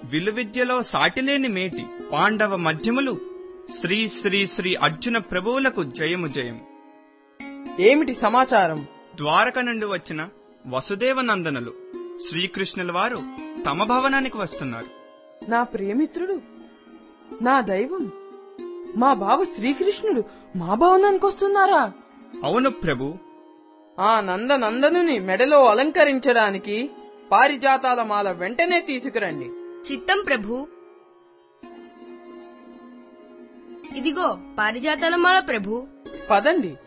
విలువిద్యలో సాటిలేని మేటి పాండవ మధ్యములు శ్రీ శ్రీ శ్రీ అర్జున ప్రభువులకు జయము జయం ఏమిటి సమాచారం ద్వారక నుండి వచ్చిన వసుదేవ నందనులు శ్రీకృష్ణుల వారు తమ భవనానికి వస్తున్నారు నా ప్రియమిత్రుడు నా దైవం మా బావ శ్రీకృష్ణుడు మా భవనానికి వస్తున్నారా అవును ప్రభు ఆ నందనందనుని మెడలో అలంకరించడానికి పారిజాతాల మాల వెంటనే తీసుకురండి చిత్తం ప్రభు ఇదిగో పారిజాతాల మాల ప్రభు పదండి